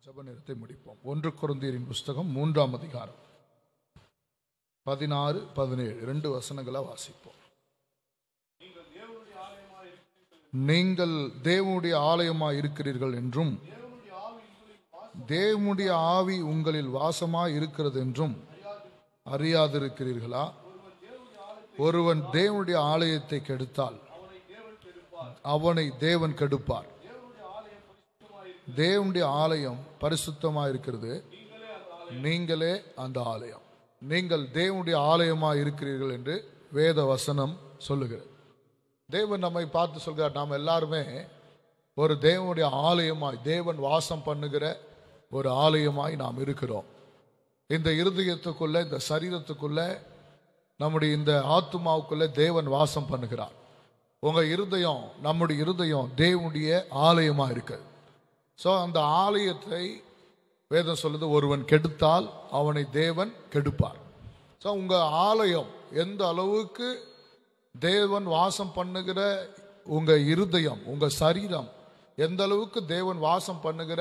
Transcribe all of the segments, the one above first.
ஜெப நேரத்தை முடிப்போம் ஒன்று குருந்தியரின் புஸ்தகம் மூன்றாம் அதிகாரம் பதினாறு பதினேழு ரெண்டு வசனங்களை வாசிப்போம் நீங்கள் தேவனுடைய ஆலயமாய் இருக்கிறீர்கள் என்றும் தேவனுடைய ஆவி உங்களில் வாசமாய் இருக்கிறது என்றும் அறியாதிருக்கிறீர்களா ஒருவன் தேவனுடைய ஆலயத்தை கெடுத்தால் அவனை தேவன் கெடுப்பார் தேவனுடைய ஆலயம் பரிசுத்தமாக இருக்கிறது நீங்களே அந்த ஆலயம் நீங்கள் தேவனுடைய ஆலயமாக இருக்கிறீர்கள் என்று வேத வசனம் சொல்லுகிறது தேவன் நம்மை பார்த்து சொல்கிறார் நாம் எல்லாருமே ஒரு தேவனுடைய ஆலயமாய் தேவன் வாசம் பண்ணுகிற ஒரு ஆலயமாய் நாம் இருக்கிறோம் இந்த இருதயத்துக்குள்ள இந்த சரீரத்துக்குள்ள நம்முடைய இந்த ஆத்துமாவுக்குள்ள தேவன் வாசம் பண்ணுகிறார் உங்க இருதயம் நம்முடைய இருதயம் தேவனுடைய ஆலயமா இருக்கு ஸோ அந்த ஆலயத்தை வேதம் சொல்லுது ஒருவன் கெடுத்தால் அவனை தேவன் கெடுப்பார் ஸோ உங்க ஆலயம் எந்த அளவுக்கு தேவன் வாசம் பண்ணுகிற உங்க இருதயம் உங்க சரீரம் எந்த அளவுக்கு தேவன் வாசம் பண்ணுகிற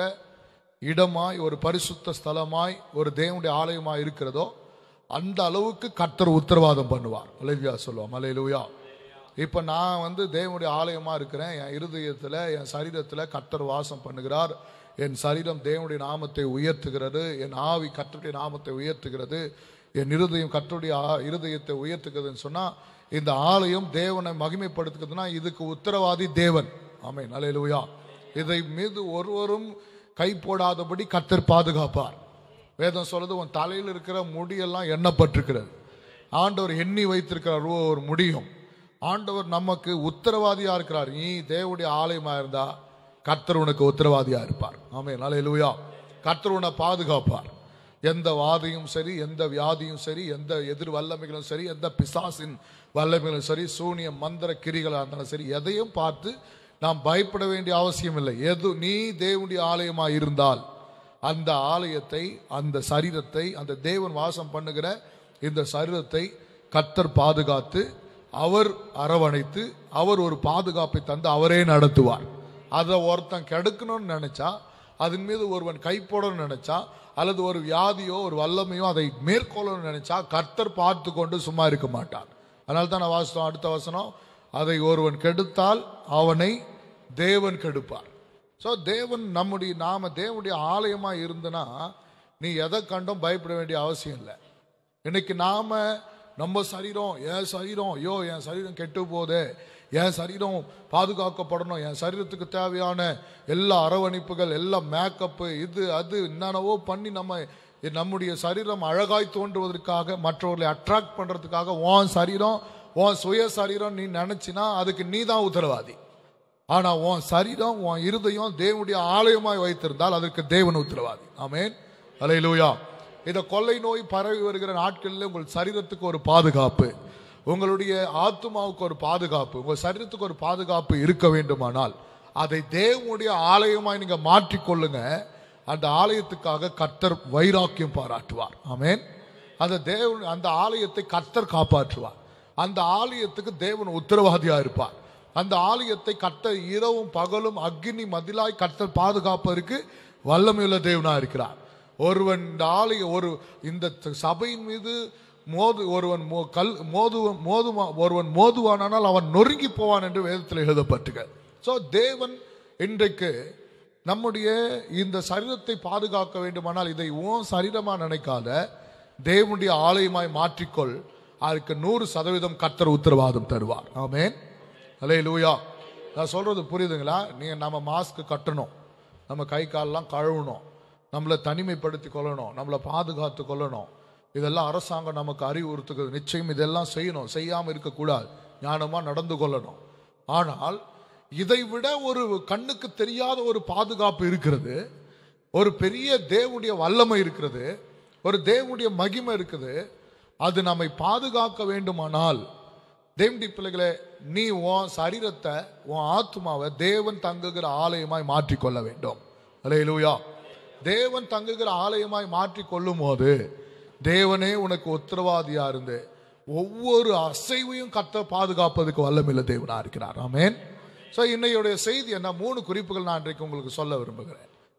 இடமாய் ஒரு பரிசுத்த ஸ்தலமாய் ஒரு தேவனுடைய ஆலயமாய் இருக்கிறதோ அந்த அளவுக்கு கர்த்தர் உத்தரவாதம் பண்ணுவார் அலைவியா சொல்லுவோம் அலையிலுயா இப்போ நான் வந்து தேவனுடைய ஆலயமாக இருக்கிறேன் என் இருதயத்தில் என் சரீரத்தில் கர்த்தர் வாசம் பண்ணுகிறார் என் சரீரம் தேவனுடைய நாமத்தை உயர்த்துகிறது என் ஆவி கர்த்தருடைய நாமத்தை உயர்த்துகிறது என் இருதயம் கர்த்தருடைய ஆ- இருதயத்தை உயர்த்துகிறதுன்னு சொன்னால் இந்த ஆலயம் தேவனை மகிமைப்படுத்துகிறதுனா இதுக்கு உத்தரவாதி தேவன் ஆமென் அலையிலுயா இதை மீது ஒருவரும் கை போடாதபடி கர்த்தர் பாதுகாப்பார் வேதம் சொல்லுது உன் தலையில் இருக்கிற முடியெல்லாம் எண்ணப்பட்டிருக்கிறது ஆண்டவர் எண்ணி வைத்திருக்கிறார் ஒரு முடியும் ஆண்டவர் நமக்கு உத்தரவாதியா இருக்கிறார் நீ தேவனுடைய ஆலயமா இருந்தா கர்த்தர் உனக்கு உத்தரவாதியா இருப்பார் ஆமே நாளையிலுயா கர்த்தர் உன்னை பாதுகாப்பார் எந்த வாதையும் சரி எந்த வியாதியும் சரி எந்த எதிர் வல்லமைகளும் சரி எந்த பிசாசின் வல்லமைகளும் சரி சூனியம் மந்திர கிரிகளாக இருந்தாலும் சரி எதையும் பார்த்து நாம் பயப்பட வேண்டிய அவசியம் இல்லை எது நீ தேவனுடைய ஆலயமா இருந்தால் அந்த ஆலயத்தை அந்த சரீரத்தை அந்த தேவன் வாசம் பண்ணுகிற இந்த சரீரத்தை கர்த்தர் பாதுகாத்து அவர் அரவணைத்து அவர் ஒரு பாதுகாப்பை தந்து அவரே நடத்துவார் அதை ஒருத்தன் கெடுக்கணும்னு நினைச்சா அதன் மீது ஒருவன் கை போடணும்னு நினைச்சா அல்லது ஒரு வியாதியோ ஒரு வல்லமையோ அதை மேற்கொள்ளணும்னு நினைச்சா கர்த்தர் பார்த்து கொண்டு சும்மா இருக்க மாட்டார் அதனால தான் நான் வாசித்தோம் அடுத்த வசனம் அதை ஒருவன் கெடுத்தால் அவனை தேவன் கெடுப்பார் ஸோ தேவன் நம்முடைய நாம தேவனுடைய ஆலயமா இருந்தனா நீ எதை கண்டும் பயப்பட வேண்டிய அவசியம் இல்லை இன்னைக்கு நாம நம்ம சரீரம் என் சரீரம் ஐயோ என் சரீரம் கெட்டு போதே என் சரீரம் பாதுகாக்கப்படணும் என் சரீரத்துக்கு தேவையான எல்லா அரவணைப்புகள் எல்லா மேக்கப்பு இது அது என்னென்னவோ பண்ணி நம்ம நம்முடைய சரீரம் அழகாய் தோன்றுவதற்காக மற்றவர்களை அட்ராக்ட் பண்றதுக்காக உன் சரீரம் உன் சுய சரீரம் நீ நினைச்சினா அதுக்கு நீ தான் உத்தரவாதி ஆனா உன் சரீரம் உன் இருதயம் தேவனுடைய ஆலயமாய் வைத்திருந்தால் அதற்கு தேவன் உத்தரவாதி ஆமென் அலையிலூயா இந்த கொள்ளை நோய் பரவி வருகிற நாட்களில் உங்கள் சரீரத்துக்கு ஒரு பாதுகாப்பு உங்களுடைய ஆத்மாவுக்கு ஒரு பாதுகாப்பு உங்கள் சரீரத்துக்கு ஒரு பாதுகாப்பு இருக்க வேண்டுமானால் அதை தேவனுடைய ஆலயமாய் நீங்க மாற்றிக்கொள்ளுங்க அந்த ஆலயத்துக்காக கர்த்தர் வைராக்கியம் பாராட்டுவார் ஆமென் அந்த தேவன் அந்த ஆலயத்தை கர்த்தர் காப்பாற்றுவார் அந்த ஆலயத்துக்கு தேவன் உத்தரவாதியா இருப்பார் அந்த ஆலயத்தை கர்த்தர் இரவும் பகலும் அக்னி மதிலாய் கர்த்தர் பாதுகாப்பதற்கு வல்லமையுள்ள தேவனா இருக்கிறார் ஒருவன் இந்த ஆலய ஒரு இந்த சபையின் மீது மோது ஒருவன் மோ- கல் மோது மோதுவா ஒருவன் மோதுவானால் அவன் நொறுங்கி போவான் என்று வேதத்தில் எழுதப்பட்டுக ஸோ தேவன் இன்றைக்கு நம்முடைய இந்த சரீரத்தை பாதுகாக்க வேண்டுமானால் இதை உன் சரீரமா நினைக்காத தேவனுடைய ஆலயமாய் மாற்றிக்கொள் அதுக்கு நூறு சதவீதம் கர்த்தர் உத்தரவாதம் தருவார் ஆமென் அலே லூயா நான் சொல்றது புரியுதுங்களா நீங்க நம்ம மாஸ்க் கட்டணும் நம்ம கை காலெல்லாம் கழுவணும் நம்மளை தனிமைப்படுத்தி கொள்ளணும் நம்மளை பாதுகாத்து கொள்ளணும் இதெல்லாம் அரசாங்கம் நமக்கு அறிவுறுத்துகிறது நிச்சயம் இதெல்லாம் செய்யணும் செய்யாமல் இருக்கக்கூடாது ஞானமா நடந்து கொள்ளணும் ஆனால் இதை விட ஒரு கண்ணுக்கு தெரியாத ஒரு பாதுகாப்பு இருக்கிறது ஒரு பெரிய தேவனுடைய வல்லமை இருக்கிறது ஒரு தேவனுடைய மகிமை இருக்குது அது நம்மை பாதுகாக்க வேண்டுமானால் தேவனுடைய பிள்ளைகளே நீ உன் சரீரத்தை உன் ஆத்மாவை தேவன் தங்குகிற ஆலயமாய் மாற்றிக்கொள்ள வேண்டும் அல்லேலூயா தேவன் தங்குகிற ஆலயமாய் மாற்றிக் கொள்ளும் போது தேவனே உனக்கு உத்தரவாதியா இருந்து ஒவ்வொரு அசைவையும் கத்த பாதுகாப்பதுக்கு வல்லமில்ல தேவனா இருக்கிறார் ஆமென் ஸோ இன்னையுடைய செய்தி என்ன மூணு குறிப்புகள் நான் இன்றைக்கு உங்களுக்கு சொல்ல விரும்புகிறேன்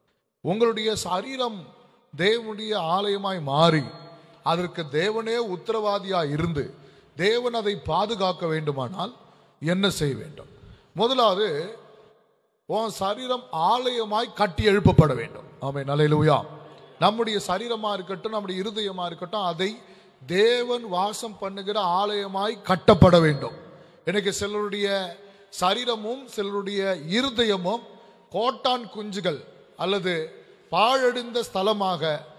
உங்களுடைய சரீரம் தேவனுடைய ஆலயமாய் மாறி அதற்கு தேவனே உத்தரவாதியாய் இருந்து தேவன் அதை பாதுகாக்க வேண்டுமானால் என்ன செய்ய வேண்டும் முதலாவது உன் சரீரம் ஆலயமாய் கட்டி எழுப்பப்பட வேண்டும் ஆமே நல்லையிலுயா நம்முடைய சரீரமா இருக்கட்டும் நம்முடைய இருதயமா இருக்கட்டும் அதை தேவன் வாசம் பண்ணுகிற ஆலயமாய் கட்டப்பட வேண்டும் எனக்கு சிலருடைய சரீரமும் சிலருடைய இருதயமும் கோட்டான் குஞ்சுகள் அல்லது பாழடைந்த ஸ்தலமாக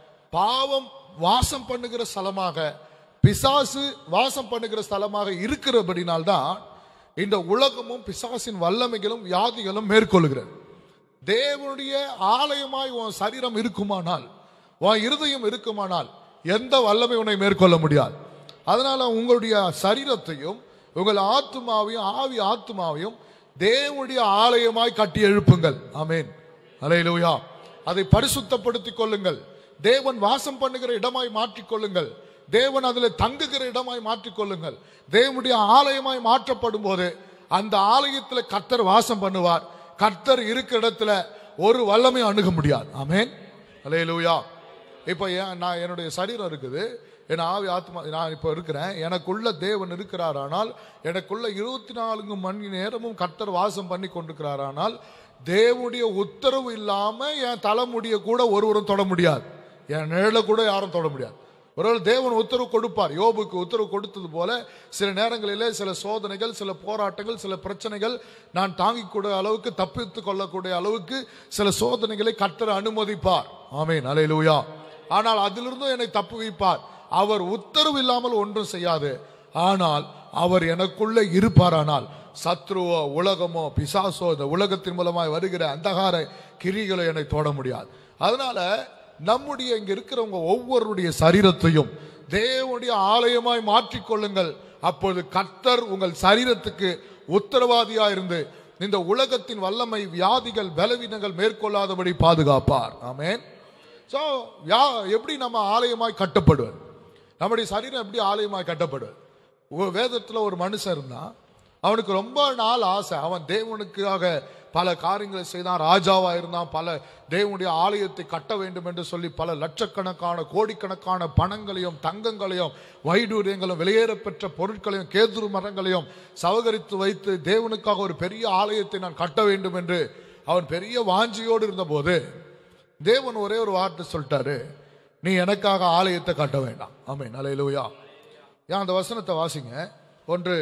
பாவம் வாசம் பண்ணுகிற ஸ்தலமாக பிசாசு வாசம் பண்ணுகிற ஸ்தலமாக இருக்கிறபடினால்தான் இந்த உலகமும் பிசாசின் வல்லமைகளும் வியாதிகளும் மேற்கொள்கிறது தேவனுடைய ஆலயமாய் உன் சரீரம் இருக்குமானால் உன் இருதயம் இருக்குமானால் எந்த வல்லமை உன்னை மேற்கொள்ள முடியாது அதனால உங்களுடைய சரீரத்தையும் உங்கள் ஆத்துமாவையும் ஆவி ஆத்துமாவையும் தேவனுடைய ஆலயமாய் கட்டி எழுப்புங்கள் ஆமேன் அலையிலூயா அதை பரிசுத்தப்படுத்திக் கொள்ளுங்கள் தேவன் வாசம் பண்ணுகிற இடமாய் மாற்றிக் கொள்ளுங்கள் தேவன் அதில் தங்குகிற இடமாய் மாற்றிக் கொள்ளுங்கள் தேவனுடைய ஆலயமாய் மாற்றப்படும் போது அந்த ஆலயத்தில் கர்த்தர் வாசம் பண்ணுவார் கர்த்தர் இருக்கிற இடத்துல ஒரு வல்லமை அணுக முடியாது ஆமேன் அலையலூயா இப்போ ஏன் நான் என்னுடைய சரீரம் இருக்குது என் ஆவி ஆத்மா நான் இப்போ இருக்கிறேன் எனக்குள்ள தேவன் இருக்கிறாரானால் எனக்குள்ள இருபத்தி நான்கு மணி நேரமும் கர்த்தர் வாசம் பண்ணி கொண்டிருக்கிறாரானால் தேவனுடைய உத்தரவு இல்லாம என் தலைமுடிய கூட ஒருவரும் தொட முடியாது என் நிழலை கூட யாரும் தொட முடியாது ஒருவேளை தேவன் உத்தரவு கொடுப்பார் யோபுக்கு உத்தரவு கொடுத்தது போல சில நேரங்களிலே சில சோதனைகள் சில போராட்டங்கள் சில பிரச்சனைகள் நான் தாங்கிக் கூட அளவுக்கு தப்பித்து கொள்ளக்கூடிய அளவுக்கு சில சோதனைகளை கர்த்தர் அனுமதிப்பார் ஆமேன் அலையிலூயா ஆனால் அதிலிருந்தும் என்னை தப்பு வைப்பார் அவர் உத்தரவு இல்லாமல் ஒன்றும் செய்யாது ஆனால் அவர் எனக்குள்ள இருப்பாரானால் சத்ருவோ உலகமோ பிசாசோ இந்த உலகத்தின் மூலமாய் வருகிற அந்தகார கிரிகளை என்னை தொட முடியாது அதனால நம்முடைய இங்க இருக்கிறவங்க ஒவ்வொருடைய சரீரத்தையும் தேவனுடைய ஆலயமாய் மாற்றிக்கொள்ளுங்கள் அப்பொழுது கர்த்தர் உங்கள் சரீரத்துக்கு உத்தரவாதியா இருந்து இந்த உலகத்தின் வல்லமை வியாதிகள் பலவீனங்கள் மேற்கொள்ளாதபடி பாதுகாப்பார் ஆமேன் ஸோ யா எப்படி நம்ம ஆலயமாய் கட்டப்படுவது நம்முடைய சரீரம் எப்படி ஆலயமாய் கட்டப்படுவது ஒரு வேதத்தில் ஒரு மனுஷன் இருந்தான் அவனுக்கு ரொம்ப நாள் ஆசை அவன் தேவனுக்காக பல காரியங்களை செய்தான் ராஜாவா இருந்தான் பல தேவனுடைய ஆலயத்தை கட்ட வேண்டும் என்று சொல்லி பல லட்சக்கணக்கான கோடிக்கணக்கான பணங்களையும் தங்கங்களையும் வைடூரியங்களும் வெளியேறப்பெற்ற பொருட்களையும் கேதுரு மரங்களையும் சவகரித்து வைத்து தேவனுக்காக ஒரு பெரிய ஆலயத்தை நான் கட்ட வேண்டும் என்று அவன் பெரிய வாஞ்சியோடு இருந்தபோது தேவன் ஒரே ஒரு வார்த்தை சொல்லிட்டாரு நீ எனக்காக ஆலயத்தை கட்ட வேண்டாம் ஆமே நலையிலுயா ஏன் அந்த வசனத்தை வாசிங்க ஒன்று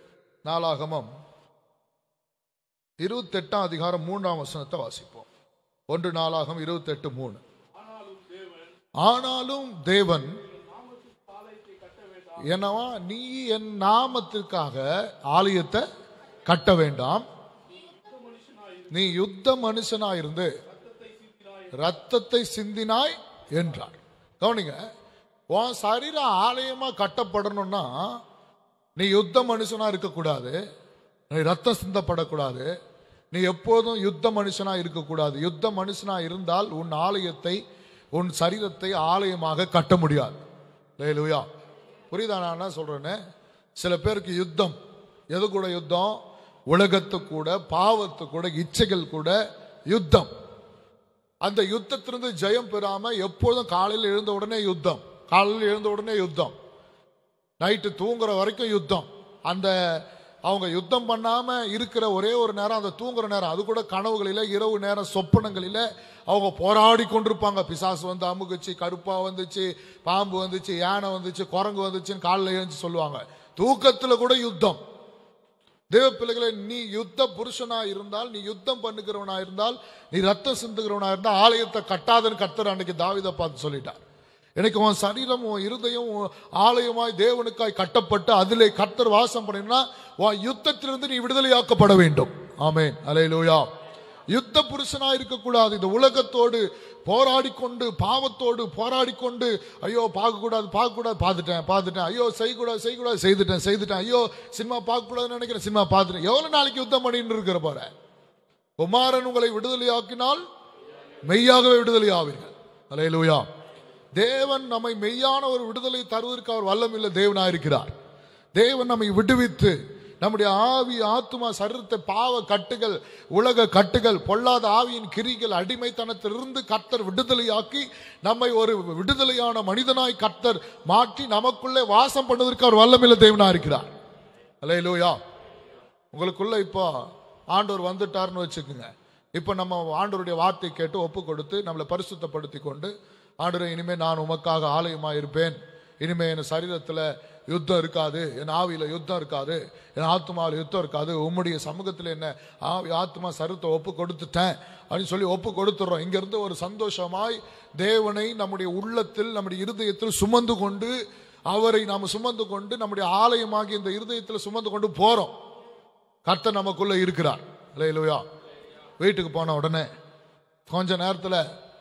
நாளாகமம் இருபத்தெட்டாம் அதிகாரம் மூன்றாம் வசனத்தை வாசிப்போம் ஒன்று நாளாகம் இருபத்தெட்டு மூணு ஆனாலும் தேவன் என்னவா நீ என் நாமத்திற்காக ஆலயத்தை கட்ட வேண்டாம் நீ யுத்த மனுஷனாய் இருந்து ரத்தத்தை சிந்தினாய் என்றார் கவனிங்க உன் சரீரம் ஆலயமா கட்டப்படணும்னா நீ யுத்த மனுஷனா இருக்கக்கூடாது நீ ரத்தம் சிந்தப்படக்கூடாது நீ எப்போதும் யுத்த மனுஷனா இருக்கக்கூடாது யுத்த மனுஷனா இருந்தால் உன் ஆலயத்தை உன் சரீரத்தை ஆலயமாக கட்ட முடியாது லேலுயா புரியுதா நான் என்ன சொல்றேன்னு சில பேருக்கு யுத்தம் எது கூட யுத்தம் உலகத்து கூட பாவத்து கூட இச்சைகள் கூட யுத்தம் அந்த யுத்தத்திலிருந்து ஜெயம் பெறாம எப்பொழுதும் காலையில் எழுந்த உடனே யுத்தம் காலையில் எழுந்த உடனே யுத்தம் நைட்டு தூங்குற வரைக்கும் யுத்தம் அந்த அவங்க யுத்தம் பண்ணாம இருக்கிற ஒரே ஒரு நேரம் அந்த தூங்குற நேரம் அது கூட கனவுகளில இரவு நேரம் சொப்பனங்களில அவங்க போராடி கொண்டிருப்பாங்க பிசாசு வந்து அமுகுச்சு கருப்பா வந்துச்சு பாம்பு வந்துச்சு யானை வந்துச்சு குரங்கு வந்துச்சுன்னு காலில் எழுந்து சொல்லுவாங்க தூக்கத்துல கூட யுத்தம் தேவ பிள்ளைகளை நீ யுத்த புருஷனா இருந்தால் நீ யுத்தம் பண்ணுகிறவனா இருந்தால் நீ ரத்தம் சிந்துகிறவனா இருந்தால் ஆலயத்தை கட்டாதன்னு கர்த்தர் அன்னைக்கு தாவிதை பார்த்து சொல்லிட்டார் எனக்கு உன் சரீரம் உன் இருதயம் உன் ஆலயமாய் தேவனுக்காய் கட்டப்பட்டு அதிலே கர்த்தர் வாசம் பண்ணினா உன் யுத்தத்திலிருந்து நீ விடுதலையாக்கப்பட வேண்டும் ஆமேன் அலையிலூயா யுத்த புருஷனா இருக்கக்கூடாது இந்த உலகத்தோடு போராடி கொண்டு பாவத்தோடு போராடி கொண்டு ஐயோ பார்க்கக்கூடாது பார்க்கக்கூடாது பார்த்துட்டேன் பார்த்துட்டேன் ஐயோ செய்யக்கூடாது செய்யக்கூடாது செய்துட்டேன் செய்துட்டேன் ஐயோ சினிமா பார்க்கக்கூடாதுன்னு நினைக்கிறேன் சினிமா பார்த்துட்டேன் எவ்வளோ நாளைக்கு யுத்தம் பண்ணிட்டு இருக்கிற போற குமாரன் உங்களை விடுதலையாக்கினால் மெய்யாகவே விடுதலை ஆவீர்கள் அலையலூயா தேவன் நம்மை மெய்யான ஒரு விடுதலை தருவதற்கு அவர் வல்லமில்ல தேவனாக இருக்கிறார் தேவன் நம்மை விடுவித்து நம்முடைய ஆவி ஆத்துமா சரீரத்தை பாவ கட்டுகள் உலக கட்டுகள் பொல்லாத ஆவியின் கிரிகள் அடிமைத்தனத்திலிருந்து கர்த்தர் விடுதலையாக்கி நம்மை ஒரு விடுதலையான மனிதனாய் கர்த்தர் மாற்றி நமக்குள்ளே வாசம் பண்ணுவதற்கு அவர் வல்லமில்ல தேவனா இருக்கிறார் அல்லேலூயா உங்களுக்குள்ள இப்போ ஆண்டவர் வந்துட்டார்னு வச்சுக்கோங்க இப்போ நம்ம ஆண்டவருடைய வார்த்தை கேட்டு ஒப்பு கொடுத்து நம்மளை பரிசுத்தப்படுத்தி கொண்டு ஆண்டவரை இனிமே நான் உமக்காக ஆலயமாக இருப்பேன் இனிமே என் சரீரத்தில் யுத்தம் இருக்காது என் ஆவியில் யுத்தம் இருக்காது என் ஆத்மாவில் யுத்தம் இருக்காது உம்முடைய சமூகத்தில் என்ன ஆவி ஆத்மா சரீரத்தை ஒப்பு கொடுத்துட்டேன் அப்படின்னு சொல்லி ஒப்பு கொடுத்துட்றோம் இங்கிருந்து ஒரு சந்தோஷமாய் தேவனை நம்முடைய உள்ளத்தில் நம்முடைய இருதயத்தில் சுமந்து கொண்டு அவரை நாம் சுமந்து கொண்டு நம்முடைய ஆலயமாகி இந்த இருதயத்தில் சுமந்து கொண்டு போறோம் கர்த்தர் நமக்குள்ள இருக்கிறார் இல்லையா வீட்டுக்கு போன உடனே கொஞ்ச நேரத்தில்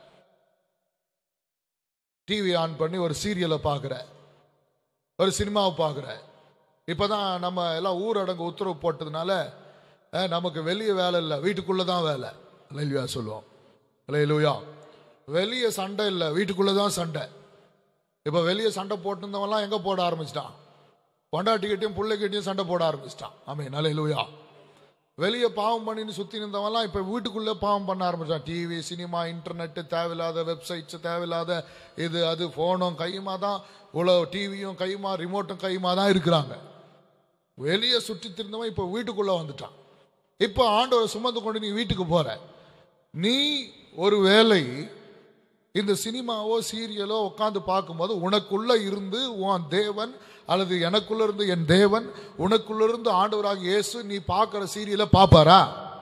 டிவி ஆன் பண்ணி ஒரு சீரியலை பார்க்குற ஒரு சினிமாவை பார்க்குற இப்போதான் நம்ம எல்லாம் ஊரடங்கு உத்தரவு போட்டதுனால அஹ், நமக்கு வெளியே வேலை இல்லை வீட்டுக்குள்ளே தான் வேலை இல்லையா சொல்லுவோம் இல்லையா வெளியே சண்டை இல்லை வீட்டுக்குள்ளே தான் சண்டை இப்போ வெளியே சண்டை போட்டிருந்தவன்லாம் எங்கே போட ஆரம்பிச்சிட்டான் பொண்டாட்டிக்கிட்டையும் பிள்ளைகிட்டையும் சண்டை போட ஆரம்பிச்சிட்டான் ஆமே நல்ல வெளியே பாவம் பண்ணின்னு சுற்றி இருந்தவன்லாம் இப்போ வீட்டுக்குள்ளே பாவம் பண்ண ஆரம்பிச்சான் டிவி சினிமா இன்டர்நெட்டு தேவையில்லாத வெப்சைட்ஸ் தேவையில்லாத இது அது ஃபோனும் கையுமா தான் இவ்வளோ டிவியும் கையுமா ரிமோட்டும் கையுமா தான் இருக்கிறாங்க வெளியே சுற்றி திருந்தவன் இப்போ வீட்டுக்குள்ளே வந்துட்டான் இப்போ ஆண்டவரை சுமந்து கொண்டு நீ வீட்டுக்கு போற நீ ஒரு வேலை இந்த சினிமாவோ சீரியலோ உட்காந்து பார்க்கும்போது உனக்குள்ள இருந்து உன் தேவன் அல்லது எனக்குள்ள இருந்து என் தேவன் உனக்குள்ள இருந்து ஆண்டவராக இயேசு நீ பார்க்கிற சீரியலை பார்ப்பாரா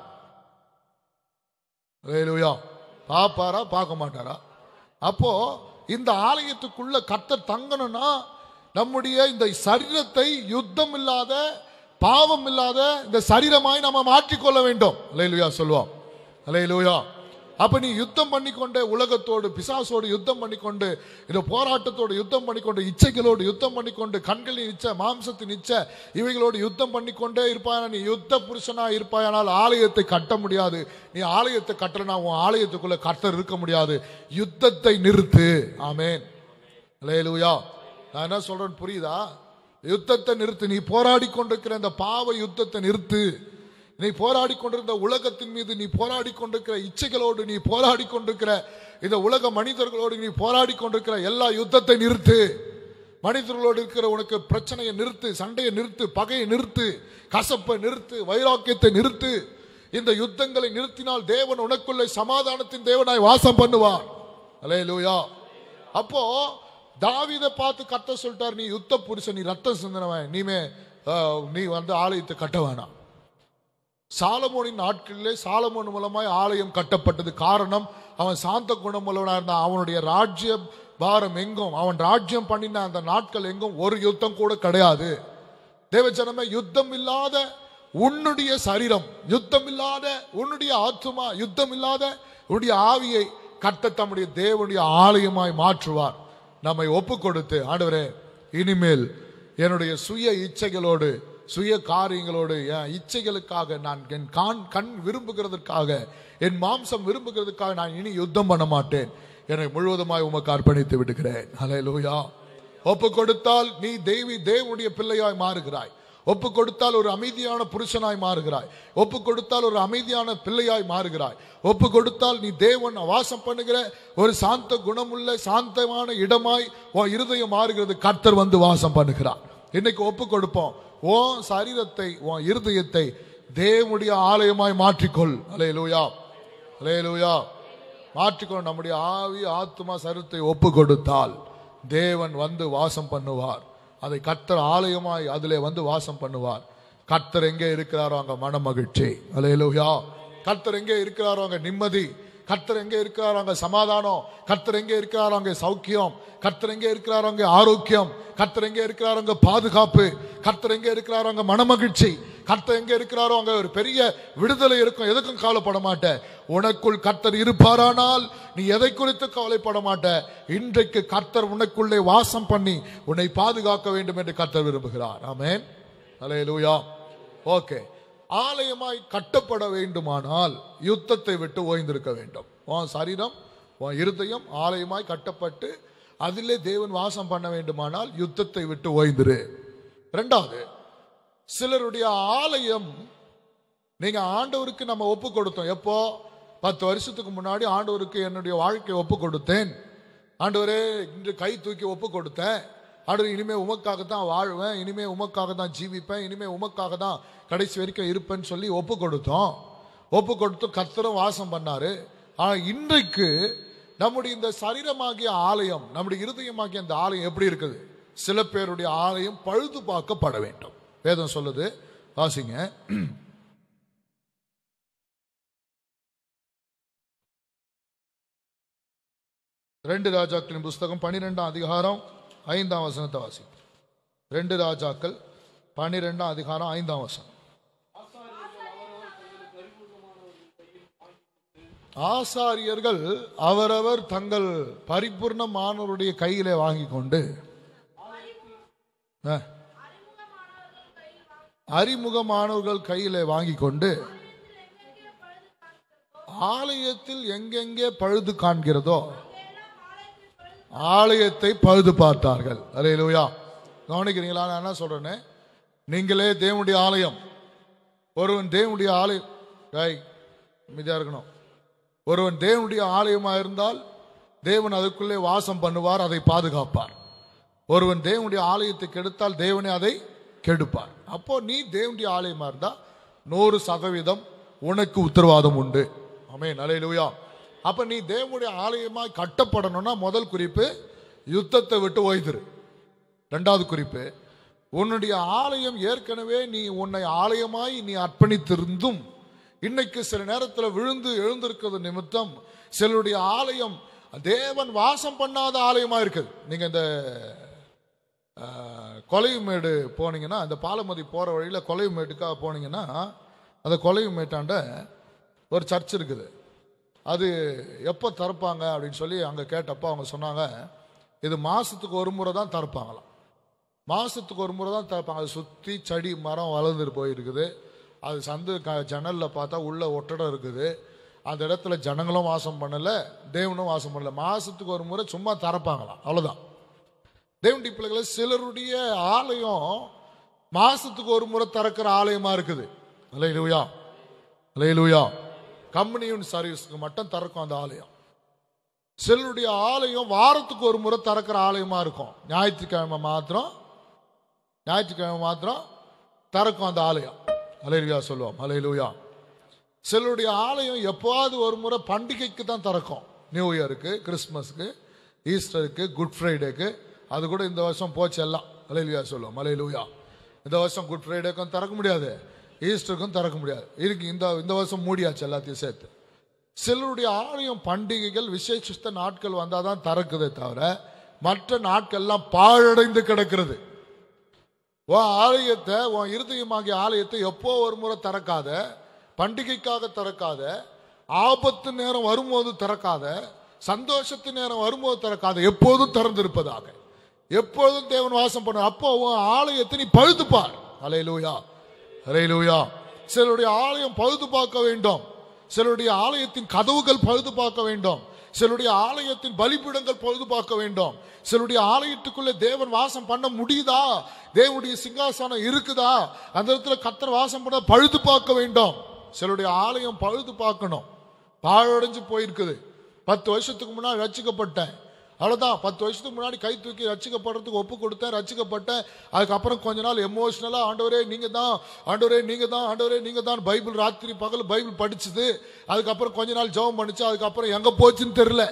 ஹalleluya. பார்ப்பாரா பார்க்க மாட்டாரா அப்போ இந்த ஆலயத்துக்குள்ள கர்த்தர் தங்கணும்னா நம்முடைய இந்த சரீரத்தை யுத்தம் இல்லாத பாவம் இல்லாத இந்த சரீரமாய் நம்ம மாற்றிக்கொள்ள வேண்டும் அலையிலுயா சொல்லுவோம் அலையிலுயா அப்ப நீ யுத்தம் பண்ணிக்கொண்டே உலகத்தோடு பிசாசோடு யுத்தம் பண்ணிக்கொண்டு இந்த போராட்டத்தோடு யுத்தம் பண்ணிக்கொண்டு இச்சைகளோடு யுத்தம் பண்ணிக்கொண்டு கண்களின் இச்சை மாம்சத்தின் இச்சை இவைகளோடு யுத்தம் பண்ணிக்கொண்டே இருப்பாயா நீ யுத்த புருஷனா இருப்பாயானால் ஆலயத்தை கட்ட முடியாது நீ ஆலயத்தை கட்டலனா உன் ஆலயத்துக்குள்ள கர்த்தர் இருக்க முடியாது யுத்தத்தை நிறுத்து ஆமேன் லேலுயா நான் என்ன சொல்றேன் புரியுதா யுத்தத்தை நிறுத்து நீ போராடி கொண்டிருக்கிற இந்த பாவ யுத்தத்தை நிறுத்து நீ போராடி கொண்டிருந்த உலகத்தின் மீது நீ போராடி கொண்டிருக்கிற இச்சைகளோடு நீ போராடி கொண்டிருக்கிற இந்த உலக மனிதர்களோடு நீ போராடி கொண்டிருக்கிற எல்லா யுத்தத்தை நிறுத்து மனிதர்களோடு இருக்கிற உனக்கு பிரச்சனையை நிறுத்து சண்டையை நிறுத்து பகையை நிறுத்து கசப்பை நிறுத்து வைராக்கியத்தை நிறுத்து இந்த யுத்தங்களை நிறுத்தினால் தேவன் உனக்குள்ளே சமாதானத்தின் தேவனாய் வாசம் பண்ணுவார் அலையலூயா அப்போ தாவீதை பார்த்து கத்த சொல்லிட்டார் நீ யுத்த புருஷன் நீ ரத்தம் சிந்தனவன் நீமே அஹ், நீ வந்து ஆலயத்தை கட்ட வேணாம் சாலமோனின் நாட்களிலே சாலமோன் மூலமாய் ஆலயம் கட்டப்பட்டது காரணம் அவன் சாந்த குணமுள்ளவனா இருந்தான் அவனுடைய ராஜ்ய பாரம் எங்கும் அவன் ராஜ்யம் பண்ணின அந்த நாட்கள் எங்கும் ஒரு யுத்தம் கூட கிடையாது தேவஜனமே யுத்தம் இல்லாத உன்னுடைய சரீரம் யுத்தம் இல்லாத உன்னுடைய ஆத்துமா யுத்தம் இல்லாத உன்னுடைய ஆவியை கட்ட தம்முடைய தேவனுடைய ஆலயமாய் மாற்றுவார் நம்மை ஒப்பு கொடுத்து ஆண்டவரே இனிமேல் என்னுடைய சுய இச்சைகளோடு சுய காரியங்களோடு என் இச்சைகளுக்காக நான் என் கான் கண் விரும்புகிறதற்காக என் மாம்சம் விரும்புகிறதுக்காக நான் இனி யுத்தம் பண்ண மாட்டேன் என்னை முழுவதுமாய் உமக்கு அர்ப்பணித்து விடுகிறேன் ஹalleluya ஒப்பு கொடுத்தால் நீ தேவி தேவனுடைய பிள்ளையாய் மாறுகிறாய் ஒப்பு கொடுத்தால் ஒரு அமைதியான புருஷனாய் மாறுகிறாய் ஒப்பு கொடுத்தால் ஒரு அமைதியான பிள்ளையாய் மாறுகிறாய் ஒப்பு கொடுத்தால் நீ தேவன் வாசம் பண்ணுகிற ஒரு சாந்த குணமுள்ள சாந்தமான இடமாய் உன் இருதயம் மாறுகிறது கர்த்தர் வந்து வாசம் பண்ணுகிறார் இன்னைக்கு ஒப்பு கொடுப்போம் உன் சரீரத்தை உன் இருதயத்தை தேவனுடைய ஆலயமாய் மாற்றிக்கொள் அலையலூயா அலையலூயா மாற்றிக்கொள் நம்முடைய ஆவி ஆத்மா சரீரத்தை ஒப்பு கொடுத்தால் தேவன் வந்து வாசம் பண்ணுவார் அதை கர்த்தர் ஆலயமாய் அதிலே வந்து வாசம் பண்ணுவார் கர்த்தர் எங்கே இருக்கிறாரோ அங்க மன மகிழ்ச்சி அலையலூயா கர்த்தர் எங்கே இருக்கிறாரோ அங்க நிம்மதி கர்த்தர் எங்கே இருக்கிறாரோ அங்க சமாதானம் கர்த்தர் எங்கே இருக்கிறாரோ அங்கே சௌக்கியம் கர்த்தர் எங்கே இருக்கிறாரோ அங்கே ஆரோக்கியம் கர்த்தர் எங்கே இருக்கிறாரோ அங்க பாதுகாப்பு கர்த்தர் எங்கே இருக்கிறாரோ அங்க மனமகிழ்ச்சி கர்த்தர் எங்கே இருக்கிறாரோ அங்க ஒரு பெரிய விடுதலை இருக்கும் எதுக்கும் கவலைப்பட மாட்டேன் உனக்குள் கர்த்தர் இருப்பாரானால் நீ எதை குறித்து கவலைப்பட மாட்ட இன்றைக்கு கர்த்தர் உனக்குள்ளே வாசம் பண்ணி உன்னை பாதுகாக்க வேண்டும் என்று கர்த்தர் விரும்புகிறார் ஆமென் அல்லேலூயா ஓகே ஆலயமாய் கட்டப்பட வேண்டுமானால் யுத்தத்தை விட்டு ஓய்ந்திருக்க வேண்டும் உன் சரீரம் உன் இருதயம் ஆலயமாய் கட்டப்பட்டு அதிலே தேவன் வாசம் பண்ண வேண்டுமானால் யுத்தத்தை விட்டு ஓய்ந்திரு ரெண்டாவது சிலருடைய ஆலயம் நீங்க ஆண்டவருக்கு நம்ம ஒப்பு கொடுத்தோம் எப்போ பத்து வருஷத்துக்கு முன்னாடி ஆண்டவருக்கு என்னுடைய வாழ்க்கையை ஒப்பு கொடுத்தேன் ஆண்டவரே இன்று கை தூக்கி ஒப்பு கொடுத்தேன் ஆண்டவர் இனிமே உமக்காக தான் வாழ்வேன் இனிமே உமக்காக தான் ஜீவிப்பேன் இனிமே உமக்காக தான் கடைசி வரைக்கும் இருப்பேன்னு சொல்லி ஒப்பு கொடுத்தோம் ஒப்பு கொடுத்து கத்தரும் வாசம் பண்ணாரு ஆனா இன்றைக்கு நம்முடைய இந்த சரீரமாகிய ஆலயம் நம்முடைய இருதயமாகிய அந்த ஆலயம் எப்படி இருக்குது சில பேருடைய ஆலயம் பழுது பார்க்கப்பட வேண்டும் வேதம் சொல்லுது வாசிங்க ரெண்டு ராஜாக்களின் புஸ்தகம் பனிரெண்டாம் அதிகாரம் ஐந்தாம் வசனத்தை வாசி ரெண்டு ராஜாக்கள் பனிரெண்டாம் அதிகாரம் ஐந்தாம் வசனம் ஆசாரியர்கள் அவரவர் தங்கள் பரிபூர்ணமானவருடைய கையிலே வாங்கி கொண்டு அஹ், அறிமுகமானவர்கள் கையிலே வாங்கி கொண்டு ஆலயத்தில் எங்கெங்கே பழுது காண்கிறதோ ஆலயத்தை பழுது பார்த்தார்கள் அலையிலுயா கவனிக்கிறீங்களா நான் என்ன சொல்றேன்னு நீங்களே தேவனுடைய ஆலயம் ஒருவன் தேவனுடைய ஆலயம் டேய், அமைதியா இருக்கணும் ஒருவன் தேவனுடைய ஆலயமா இருந்தால் தேவன் அதுக்குள்ளே வாசம் பண்ணுவார் அதை பாதுகாப்பார் ஒருவன் தேவனுடைய ஆலயத்தை கெடுத்தால் தேவனே அதை கெடுப்பார் அப்போ நீ தேவனுடைய ஆலயமா இருந்தா நூறு சதவீதம் உனக்கு உத்தரவாதம் உண்டு ஆமே நலையிலுயா அப்ப நீ தேவனுடைய ஆலயமாய் கட்டப்படணும்னா முதல் குறிப்பு யுத்தத்தை விட்டு ஓய்திரு ரெண்டாவது குறிப்பு உன்னுடைய ஆலயம் ஏற்கனவே நீ உன்னை ஆலயமாய் நீ அர்ப்பணித்திருந்தும் இன்னைக்கு சில நேரத்தில் விழுந்து எழுந்திருக்கிறது நிமித்தம் சிலருடைய ஆலயம் தேவன் வாசம் பண்ணாத ஆலயமா இருக்குது நீங்க இந்த ஆஹ், கொலையுமேடு போனீங்கன்னா அந்த பாலமதி போற வழியில கொலையுமேட்டுக்காக போனீங்கன்னா அந்த கொலையுமேட்டாண்ட ஒரு சர்ச் இருக்குது அது எப்போ திறப்பாங்க அப்படின்னு சொல்லி அங்கே கேட்டப்போ அவங்க சொன்னாங்க இது மாசத்துக்கு ஒரு முறை தான் திறப்பாங்களாம் மாசத்துக்கு ஒரு முறை தான் திறப்பாங்க அது சுற்றி செடி மரம் வளர்ந்துட்டு போயிருக்குது அது சந்து க ஜன்னலில் பார்த்தா உள்ள ஒட்டடம் இருக்குது அந்த இடத்துல ஜனங்களும் வாசம் பண்ணல தேவனும் வாசம் பண்ணல மாசத்துக்கு ஒரு முறை சும்மா திறப்பாங்களாம் அவ்வளோதான் தேவனுடைய பிள்ளைகளை சிலருடைய ஆலயம் மாசத்துக்கு ஒரு முறை திறக்கிற ஆலயமா இருக்குது அலையிலுயா அலையிலுயா கம்பெனியின் சர்வீஸ்க்கு மட்டும் திறக்கும் அந்த ஆலயம் சிலருடைய ஆலயம் வாரத்துக்கு ஒரு முறை திறக்கிற ஆலயமா இருக்கும் ஞாயிற்றுக்கிழமை மாத்திரம் ஞாயிற்றுக்கிழமை மாத்திரம் திறக்கும் அந்த ஆலயம் அலையிலுயா சொல்லுவோம் அலையிலுயா சிலருடைய ஆலயம் எப்போவாவது ஒரு முறை பண்டிகைக்கு தான் திறக்கும் நியூ இயருக்கு கிறிஸ்மஸ்க்கு ஈஸ்டருக்கு குட் ஃப்ரைடேக்கு அது கூட இந்த வருஷம் போச்சு எல்லாம் அலையிலுயா சொல்லுவோம் அலையிலுயா இந்த வருஷம் குட் ஃப்ரைடேக்கும் திறக்க முடியாது ஈஸ்டருக்கும் திறக்க முடியாது இருக்கு இந்த இந்த வருஷம் மூடியாச்சு எல்லாத்தையும் சேர்த்து சிலருடைய ஆலயம் பண்டிகைகள் விசேஷித்த நாட்கள் வந்தால் தான் திறக்குதே தவிர மற்ற நாட்கள்லாம் பாழடைந்து கிடக்கிறது உன் ஆலயத்தை உன் இருதயமாகிய ஆலயத்தை எப்போ ஒரு முறை திறக்காத பண்டிகைக்காக திறக்காத ஆபத்து நேரம் வரும்போது திறக்காத சந்தோஷத்து நேரம் வரும்போது திறக்காத எப்போதும் திறந்திருப்பதாக எப்பொழுதும் தேவன் வாசம் பண்ண அப்போ உன் ஆலயத்தை நீ பழுதுப்பார் அலையிலூயா அலையிலூயா சிலருடைய ஆலயம் பழுது பார்க்க வேண்டும் சிலருடைய ஆலயத்தின் கதவுகள் பழுது பார்க்க வேண்டும் சிலருடைய ஆலயத்தின் பலிபீடங்கள் பழுது பார்க்க வேண்டும் சிலருடைய ஆலயத்துக்குள்ள தேவன் வாசம் பண்ண முடியுதா தேவனுடைய சிங்காசனம் இருக்குதா அந்த இடத்துல கத்தர் வாசம் பண்ண பழுது பார்க்க வேண்டும் சிலருடைய ஆலயம் பழுது பார்க்கணும் பாழடைஞ்சு போயிருக்குது பத்து வருஷத்துக்கு முன்னாடி ரட்சிக்கப்பட்டேன் அவ்வளோதான் பத்து வருஷத்துக்கு முன்னாடி கை தூக்கி ரட்சிக்கப்படுறதுக்கு ஒப்பு கொடுத்தேன் ரட்சிக்கப்பட்டேன் அதுக்கப்புறம் கொஞ்ச நாள் எமோஷனலாக ஆண்டவரே நீங்கள் தான் ஆண்டவரே நீங்கள் தான் ஆண்டவரே நீங்கள் தான் பைபிள் ராத்திரி பகல் பைபிள் படிச்சுது அதுக்கப்புறம் கொஞ்ச நாள் ஜெபம் பண்ணிச்சு அதுக்கப்புறம் எங்கே போச்சுன்னு தெரில